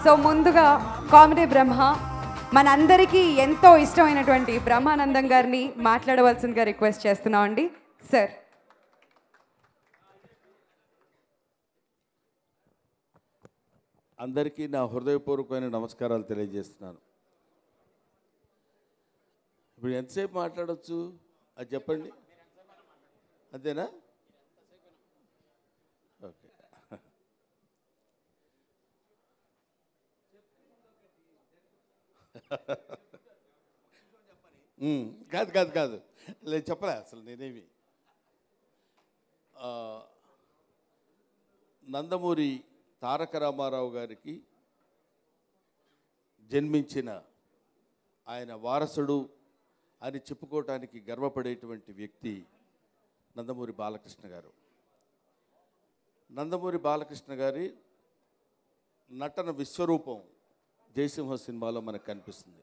So ముందుగా comedy బ్రహ్మ మనందరికీ ఎంతో ఇష్టమైనటువంటి బ్రహ్మానందం గారిని మాట్లాడవలసిందిగా రిక్వెస్ట్ చేస్తున్నాం అండి సార్ అందరికీ నా హృదయపూర్వకమైన నమస్కారాలు తెలియజేస్తున్నాను ఇప్పుడు ఎంతసేపు మాట్లాడవచ్చు అది చెప్పండి అంతేనా ఓకే ఉమ్, కాదు కాదు కాదు లేదు చెప్పలే అసలు నేనేమి ఆ, నందమూరి తారక రామారావు గారికి జన్మించిన ఆయన వారసుడు అని చెప్పుకోవటానికి గర్వపడేటువంటి వ్యక్తి నందమూరి బాలకృష్ణ గారు నందమూరి బాలకృష్ణ గారి నటన విశ్వరూపం జయసింహ సినిమాలో మనకు కనిపిస్తుంది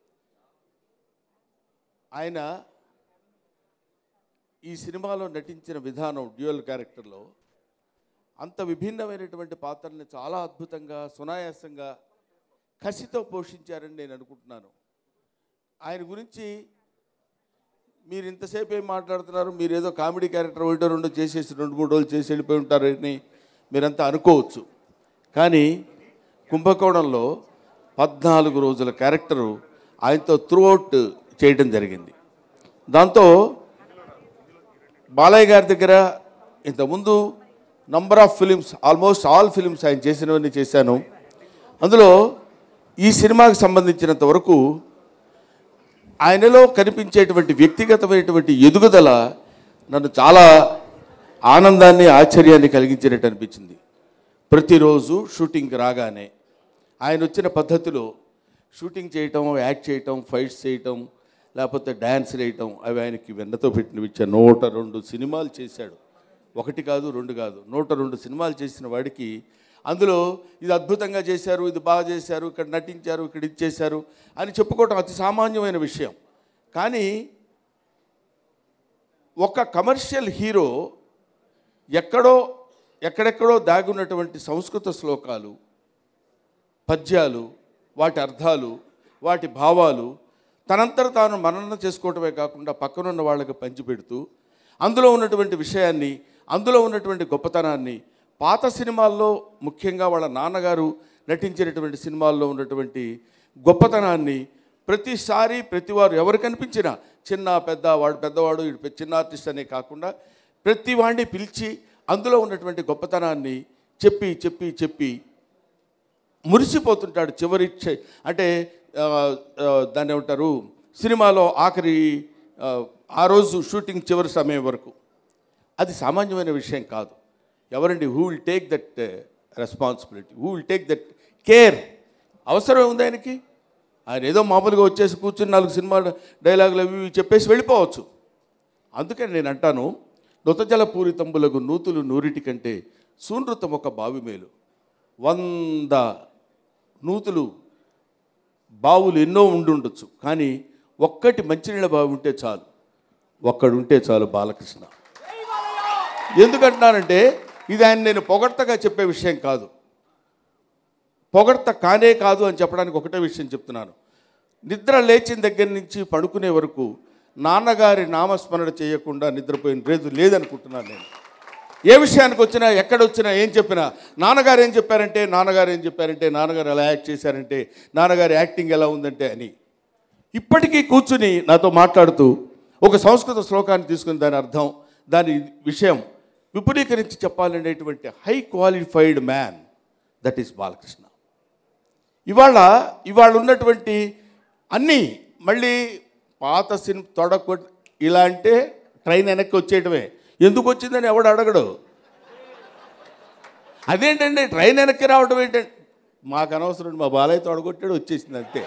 ఆయన ఈ సినిమాలో నటించిన విధానం డ్యూయల్ క్యారెక్టర్లో అంత విభిన్నమైనటువంటి పాత్రల్ని చాలా అద్భుతంగా సునాయాసంగా కసితో పోషించారని నేను అనుకుంటున్నాను ఆయన గురించి మీరు ఇంతసేపు ఏం మాట్లాడుతున్నారు మీరు ఏదో కామెడీ క్యారెక్టర్ ఒకటో రెండో చేసేసి రెండు మూడు రోజులు చేసి వెళ్ళిపోయి ఉంటారని మీరంతా అనుకోవచ్చు కానీ కుంభకోణంలో పద్నాలుగు రోజుల క్యారెక్టరు ఆయనతో త్రూఅవుట్ చేయడం జరిగింది దాంతో బాలయ్య గారి దగ్గర ఇంతకుముందు number of films almost all films ఆయన చేసినవన్నీ చేశాను అందులో ఈ సినిమాకి సంబంధించినంత వరకు ఆయనలో కనిపించేటువంటి వ్యక్తిగతమైనటువంటి ఎదుగుదల నన్ను చాలా ఆనందాన్ని ఆశ్చర్యాన్ని కలిగించినట్టు అనిపించింది ప్రతిరోజు షూటింగ్కి రాగానే ఆయన వచ్చిన పద్ధతిలో షూటింగ్ చేయటం యాక్ట్ చేయటం ఫైట్స్ చేయటం లేకపోతే డ్యాన్స్ వేయటం అవి ఆయనకి వెన్నతో పెట్టినవి ఇచ్చా నూట రెండు సినిమాలు చేశాడు ఒకటి కాదు రెండు కాదు నూట రెండు సినిమాలు చేసిన వాడికి అందులో ఇది అద్భుతంగా చేశారు ఇది బాగా చేశారు ఇక్కడ నటించారు ఇక్కడ ఇది చేశారు అని చెప్పుకోవటం అతి సామాన్యమైన విషయం కానీ ఒక కమర్షియల్ హీరో ఎక్కడో ఎక్కడెక్కడో దాగున్నటువంటి సంస్కృత శ్లోకాలు పద్యాలు వాటి అర్థాలు వాటి భావాలు తనంతట తాను మననం చేసుకోవటమే కాకుండా పక్కనున్న వాళ్ళకి పంచిపెడుతూ అందులో ఉన్నటువంటి విషయాన్ని అందులో ఉన్నటువంటి గొప్పతనాన్ని పాత సినిమాల్లో ముఖ్యంగా వాళ్ళ నాన్నగారు నటించినటువంటి సినిమాల్లో ఉన్నటువంటి గొప్పతనాన్ని ప్రతిసారి ప్రతివారు ఎవరు కనిపించినా చిన్న పెద్ద వాడు పెద్దవాడు వీడు పె- చిన్న ఆర్టిస్ట్ అనే కాకుండా ప్రతి వాడిని పిలిచి అందులో ఉన్నటువంటి గొప్పతనాన్ని చెప్పి చెప్పి చెప్పి మురిసిపోతుంటాడు చివరి క్ష- అంటే ఆ, ఆ, దాన్ని ఏమంటారు సినిమాలో ఆఖరి ఆ, ఆ రోజు షూటింగ్ చివరి సమయం వరకు అది సామాన్యమైన విషయం కాదు ఎవరండి who will take that responsibility who will take that care అవసరం ఉంది ఆయనకి ఆయన ఏదో మామూలుగా వచ్చేసి కూర్చుని నాలుగు సినిమా డైలాగులు అవి ఇవి చెప్పేసి వెళ్ళిపోవచ్చు అందుకని నేను అంటాను నృతజల పూరితంబులకు నూతులు నూరిటి కంటే సూనృతం ఒక బావి మేలు వంద నూతులు బావులు ఎన్నో ఉండుండొచ్చు కానీ ఒక్కటి మంచినీళ్ళ బావి ఉంటే చాలు ఒక్కడుంటే చాలు బాలకృష్ణ ఎందుకంటున్నానంటే ఇది ఆయన నేను పొగడ్తగా చెప్పే విషయం కాదు పొగడ్త కానే కాదు అని చెప్పడానికి ఒకటే విషయం చెప్తున్నాను నిద్ర లేచిన దగ్గర నుంచి పడుకునే వరకు నాన్నగారి నామస్మరణ చేయకుండా నిద్రపోయిన రేదు లేదనుకుంటున్నాను నేను ఏ విషయానికి వచ్చినా ఎక్కడొచ్చినా ఏం చెప్పినా నాన్నగారు ఏం చెప్పారంటే నాన్నగారు ఏం చెప్పారంటే నాన్నగారు ఎలా యాక్ట్ చేశారంటే నాన్నగారి యాక్టింగ్ ఎలా ఉందంటే అని ఇప్పటికీ కూర్చుని నాతో మాట్లాడుతూ ఒక సంస్కృత శ్లోకాన్ని తీసుకుని దాని అర్థం దాని విషయం విపులీకరించి చెప్పాలనేటువంటి high qualified man that is Balakrishna ఇవాళ ఇవాళ ఉన్నటువంటి అన్నీ మళ్ళీ పాత సినిమా తొడకొ ఇలా అంటే ట్రైన్ వెనక్కి వచ్చేయటమే ఎందుకు వచ్చిందని ఎవడు అడగడు అదేంటండి ట్రైన్ వెనక్కి రావడం ఏంటంటే మాకు అనవసరం మా బాలయ్య తొడగొట్టాడు వచ్చేసింది అంతే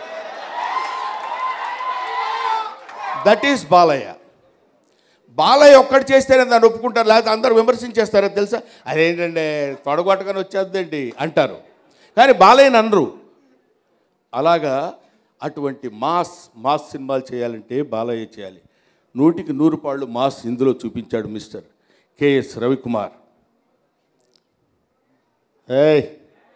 దట్ ఈస్ బాలయ్య బాలయ్య ఒక్కటి చేస్తేనే దాన్ని ఒప్పుకుంటారు లేకపోతే అందరూ విమర్శించేస్తారో తెలుసా అదేంటండి తొడగొట్టగానే వచ్చేద్దండి అంటారు కానీ బాలయ్యని అనరు అలాగా అటువంటి మాస్ మాస్ సినిమాలు చేయాలంటే బాలయ్య చేయాలి నూటికి నూరు పాళ్ళు మాస్ ఇందులో చూపించాడు మిస్టర్ కేఎస్ రవికుమార్ ఏయ్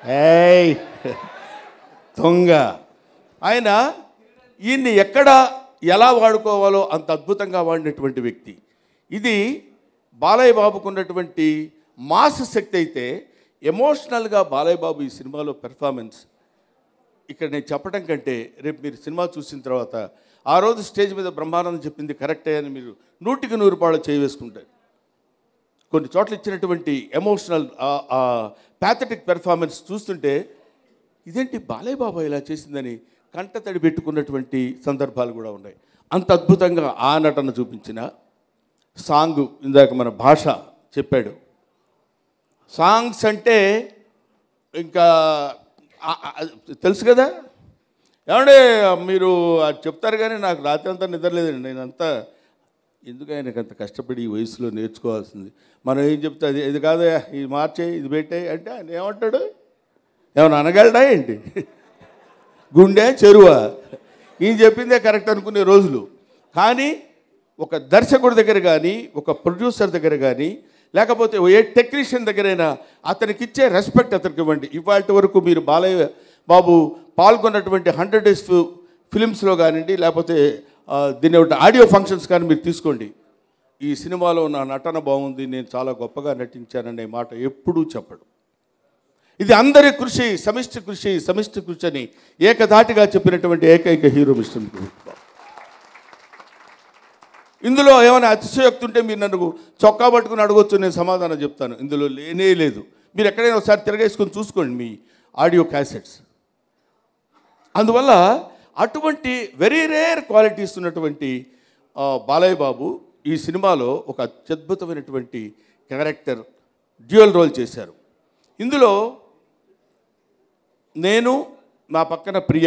ఏయ్ దొంగ ఆయన ఈయన్ని ఎక్కడ ఎలా వాడుకోవాలో అంత అద్భుతంగా వాడినటువంటి వ్యక్తి ఇది బాలయ్య బాబుకు ఉన్నటువంటి మాస్ శక్తి అయితే ఎమోషనల్గా బాలయ్య బాబు ఈ సినిమాలో పెర్ఫార్మెన్స్ ఇక్కడ నేను చెప్పడం కంటే రేపు మీరు సినిమా చూసిన తర్వాత ఆ రోజు స్టేజ్ మీద బ్రహ్మానందం చెప్పింది కరెక్టే అని మీరు నూటికి నూరు పాళ్ళు చేయవేసుకుంటారు కొన్ని చోట్ల ఇచ్చినటువంటి ఎమోషనల్ ప్యాథటిక్ పెర్ఫార్మెన్స్ చూస్తుంటే ఇదేంటి బాలయ్య బాబా ఇలా చేసిందని కంట తడి పెట్టుకున్నటువంటి సందర్భాలు కూడా ఉన్నాయి అంత అద్భుతంగా ఆ నటన చూపించిన సాంగ్ ఇందాక మన భాష చెప్పాడు సాంగ్స్ అంటే ఇంకా ఆ- ఆ- తెలుసు కదా ఏమంటే మీరు అది చెప్తారు కానీ నాకు రాత్రి అంతా నిద్రలేదండి నేనంతా ఎందుకు ఆయనకు అంత కష్టపడి ఈ వయసులో నేర్చుకోవాల్సింది మనం ఏం చెప్తే అది ఇది కాదా ఇది మార్చే ఇది పెట్టే అంటే ఆయన ఏమంటాడు ఏమన్నా అనగలడా ఏంటి గుండె చెరువా ఈయన చెప్పిందే కరెక్ట్ అనుకునే రోజులు కానీ ఒక దర్శకుడి దగ్గర కానీ ఒక ప్రొడ్యూసర్ దగ్గర కానీ లేకపోతే ఏ టెక్నీషియన్ దగ్గరైనా అతనికి ఇచ్చే రెస్పెక్ట్ అతనికి ఇవ్వండి ఇవాళ వరకు మీరు బాలయ్య బాబు పాల్గొన్నటువంటి హండ్రెడ్ డేస్ ఫిలిమ్స్లో కానివ్వండి లేకపోతే ఆ, దీని ఒకటి ఆడియో ఫంక్షన్స్ కానీ మీరు తీసుకోండి ఈ సినిమాలో నా నటన బాగుంది నేను చాలా గొప్పగా నటించాననే మాట ఎప్పుడూ చెప్పడు ఇది అందరి కృషి సమిష్టి కృషి సమిష్టి కృషి అని ఏకధాటిగా చెప్పినటువంటి ఏకైక హీరో మిస్టర్ మహబూబ్ బాబు. ఇందులో ఏమైనా అతిశయోక్తి ఉంటే మీరు నన్ను చొక్కా పట్టుకుని అడగొచ్చు నేను సమాధానం చెప్తాను ఇందులో లేనే లేదు మీరు ఎక్కడైనా ఒకసారి తిరగేసుకొని చూసుకోండి మీ ఆడియో క్యాసెట్స్ అందువల్ల అటువంటి వెరీ రేర్ క్వాలిటీస్ ఉన్నటువంటి ఆ, బాలయ్య బాబు ఈ సినిమాలో ఒక అత్యద్భుతమైనటువంటి క్యారెక్టర్ డ్యూయల్ రోల్ చేశారు ఇందులో నేను నా పక్కన ప్రియ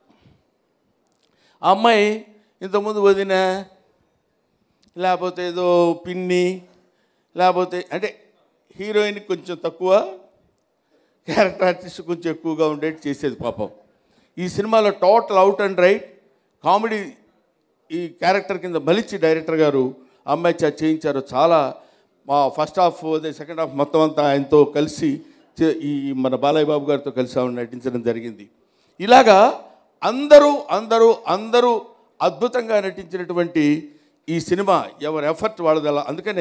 ఆ అమ్మాయి ఇంతకుముందు వదిన లేకపోతే ఏదో పిన్ని లేకపోతే అంటే హీరోయిన్ కొంచెం తక్కువ క్యారెక్టర్ ఆర్టిస్ట్ కొంచెం ఎక్కువగా ఉండేది చేసేది పాపం ఈ సినిమాలో total out and right comedy ఈ క్యారెక్టర్ కింద మలిచి డైరెక్టర్ గారు ఆ అమ్మాయి చేత చేయించారు చాలా మా ఫస్ట్ హాఫ్ అదే సెకండ్ హాఫ్ మొత్తం అంతా ఆయనతో కలిసి చే- ఈ మన బాలయ్య బాబు గారితో కలిసి ఆవిడ నటించడం జరిగింది ఇలాగా అందరూ అందరూ అందరూ అద్భుతంగా నటించినటువంటి ఈ సినిమా ఎవరి ఎఫర్ట్ వాళ్ళది అలా అందుకనే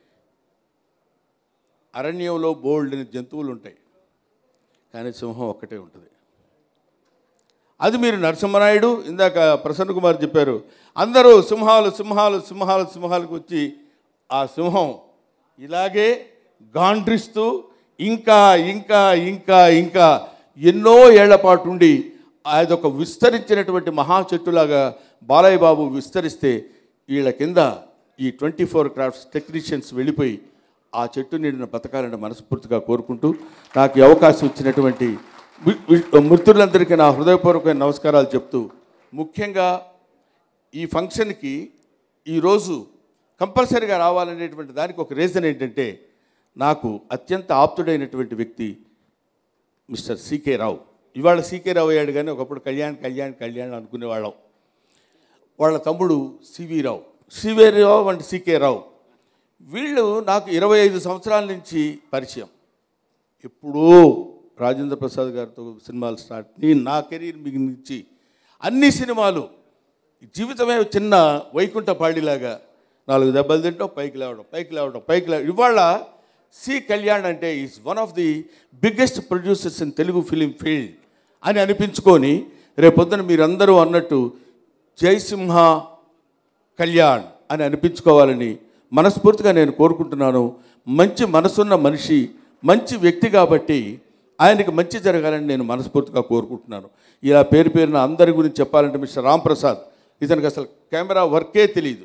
అరణ్యంలో బోల్డ్ జంతువులు ఉంటాయి కానీ సింహం ఒక్కటే ఉంటుంది అది మీరు నరసింహనాయుడు ఇందాక ప్రసన్న కుమార్ చెప్పారు అందరూ సింహాలు సింహాలు సింహాలు సింహాలకు వచ్చి ఆ సింహం ఇలాగే గాండ్రిస్తూ ఇంకా ఇంకా ఇంకా ఇంకా ఎన్నో ఏళ్ల పాటు ఉండి అదొక విస్తరించినటువంటి మహా చెట్టులాగా బాలయ్య బాబు విస్తరిస్తే వీళ్ళ కింద ఈ ట్వంటీ ఫోర్ క్రాఫ్ట్స్ టెక్నీషియన్స్ వెళ్ళిపోయి ఆ చెట్టు నిండిన బతకాలని మనస్ఫూర్తిగా కోరుకుంటూ నాకు ఈ అవకాశం ఇచ్చినటువంటి వి- వి- మృతులందరికీ నా హృదయపూర్వకమైన నమస్కారాలు చెప్తూ ముఖ్యంగా ఈ ఫంక్షన్కి ఈరోజు కంపల్సరీగా రావాలనేటువంటి దానికి ఒక రీజన్ ఏంటంటే నాకు అత్యంత ఆప్తుడైనటువంటి వ్యక్తి మిస్టర్ సీకే రావు ఇవాళ సీకే రావు అయ్యాడు కానీ ఒకప్పుడు కళ్యాణ్ కళ్యాణ్ కళ్యాణ్ అనుకునేవాళ్ళం వాళ్ళ తమ్ముడు CV Rao CV Rao and CK Rao వీళ్ళు నాకు ఇరవై ఐదు సంవత్సరాల నుంచి పరిచయం ఎప్పుడో రాజేంద్ర ప్రసాద్ గారితో సినిమాలు స్టార్ట్ నేను నా కెరీర్ మిగిలించి అన్ని సినిమాలు జీవితమే చిన్న వైకుంఠ పాడిలాగా నాలుగు దెబ్బలు తింటాం పైకి లేవడం పైకి లేవడం పైకి లేవడం ఇవాళ సి కళ్యాణ్ అంటే is one of the biggest producers in Telugu film field అని అనిపించుకొని రేపొద్దున మీరందరూ అన్నట్టు జయసింహ కళ్యాణ్ అని అనిపించుకోవాలని మనస్ఫూర్తిగా నేను కోరుకుంటున్నాను మంచి మనసున్న మనిషి మంచి వ్యక్తి కాబట్టి ఆయనకి మంచి జరగాలని నేను మనస్ఫూర్తిగా కోరుకుంటున్నాను ఇలా పేరు పేరున అందరి గురించి చెప్పాలంటే మిస్టర్ రామ్ ప్రసాద్ ఇతనికి అసలు కెమెరా వర్కే తెలియదు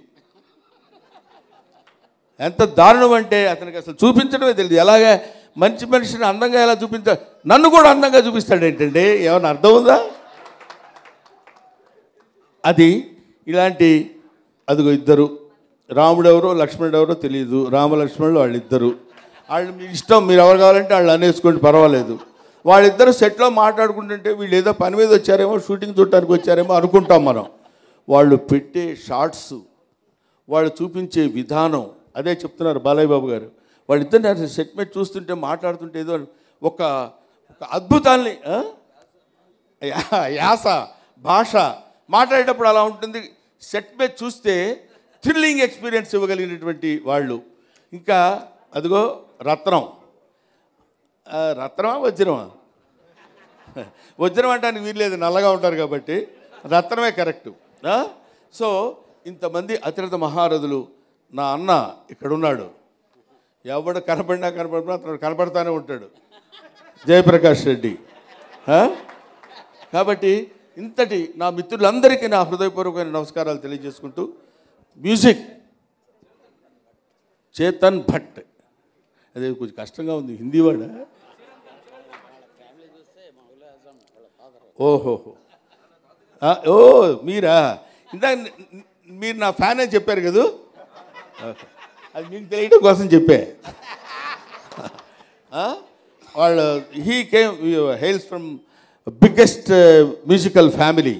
ఎంత దారుణం అంటే అతనికి అసలు చూపించడమే తెలియదు ఎలాగే మంచి మనిషిని అందంగా ఎలా చూపించ నన్ను కూడా అందంగా చూపిస్తాడు ఏంటంటే ఏమైనా అర్థం ఉందా అది ఇలాంటి అదిగో ఇద్దరు రాముడు ఎవరో లక్ష్మణుడు ఎవరో తెలియదు రామలక్ష్మణుడు వాళ్ళిద్దరు వాళ్ళు మీ ఇష్టం మీరు ఎవరు కావాలంటే వాళ్ళు అనేసుకోండి పర్వాలేదు వాళ్ళిద్దరు సెట్లో మాట్లాడుకుంటుంటే వీళ్ళు ఏదో పని మీద వచ్చారేమో షూటింగ్ చూడటానికి వచ్చారేమో అనుకుంటాం మనం వాళ్ళు పెట్టే షార్ట్స్ వాళ్ళు చూపించే విధానం అదే చెప్తున్నారు బాలయ్య బాబు గారు వాళ్ళిద్దరిని సెట్ మీద చూస్తుంటే మాట్లాడుతుంటే ఏదో ఒక ఒక అద్భుతాల్ని ఆ? యా- యాస భాష మాట్లాడేటప్పుడు అలా ఉంటుంది సెట్ మీద చూస్తే థ్రిల్లింగ్ ఎక్స్పీరియన్స్ ఇవ్వగలిగినటువంటి వాళ్ళు ఇంకా అదిగో రత్నం ఆ, రత్నమా వజ్రమా వజ్రం అంటానికి వీల్లేదు నల్లగా ఉంటారు కాబట్టి రత్నమే కరెక్టు ఆ? సో ఇంతమంది అతిరథ మహారథులు నా అన్న ఇక్కడున్నాడు ఎవడు కనపడినా కనపడినా అతను కనపడతానే ఉంటాడు జయప్రకాష్ రెడ్డి ఆ? కాబట్టి ఇంతటి నా మిత్రులందరికీ నా హృదయపూర్వకమైన నమస్కారాలు తెలియజేసుకుంటూ మ్యూజిక్ చేతన్ భట్ అదే కొంచెం కష్టంగా ఉంది హిందీ వాడా ఓహోహో ఆ, ఓ మీరా ఇందాక ని- ని- మీరు నా ఫ్యాన్ అని చెప్పారు కదా ఓకే. అది మీకు తెలియడం కోసం చెప్పే ఆ? వాళ్ళు he came hails from biggest musical family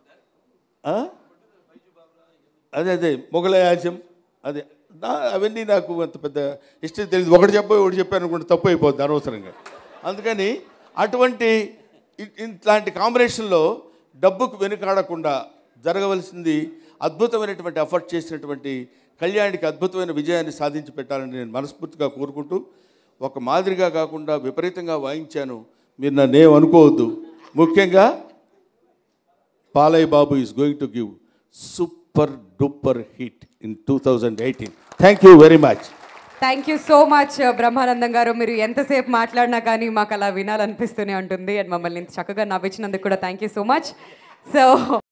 అదే అదే మొఘలయాజం అదే నా- అవన్నీ నాకు అంత పెద్ద ఇష్టం తెలియదు ఒకటి చెప్పి ఒకటి చెప్పాను అనుకుంటే తప్పు అయిపోద్ది అనవసరంగా అందుకని అటువంటి ఇ- ఇట్లాంటి కాంబినేషన్లో డబ్బుకు వెనుకాడకుండా జరగవలసింది అద్భుతమైనటువంటి ఎఫర్ట్ చేసినటువంటి కళ్యాణికి అద్భుతమైన విజయాన్ని సాధించి పెట్టాలని నేను మనస్ఫూర్తిగా కోరుకుంటూ ఒక మాదిరిగా కాకుండా విపరీతంగా వాయించాను మీరు నన్ను ఏం అనుకోవద్దు ముఖ్యంగా Balayya Babu is going to give super duper hit in two thousand eighteen thank you very much thank you so much Brahmanandam garu మీరు ఎంతసేపు మాట్లాడినా కానీ మాకు అలా వినాలనిపిస్తూనే ఉంటుంది అండ్ మమ్మల్ని ఇంత చక్కగా నవ్వించినందుకు కూడా thank you so much so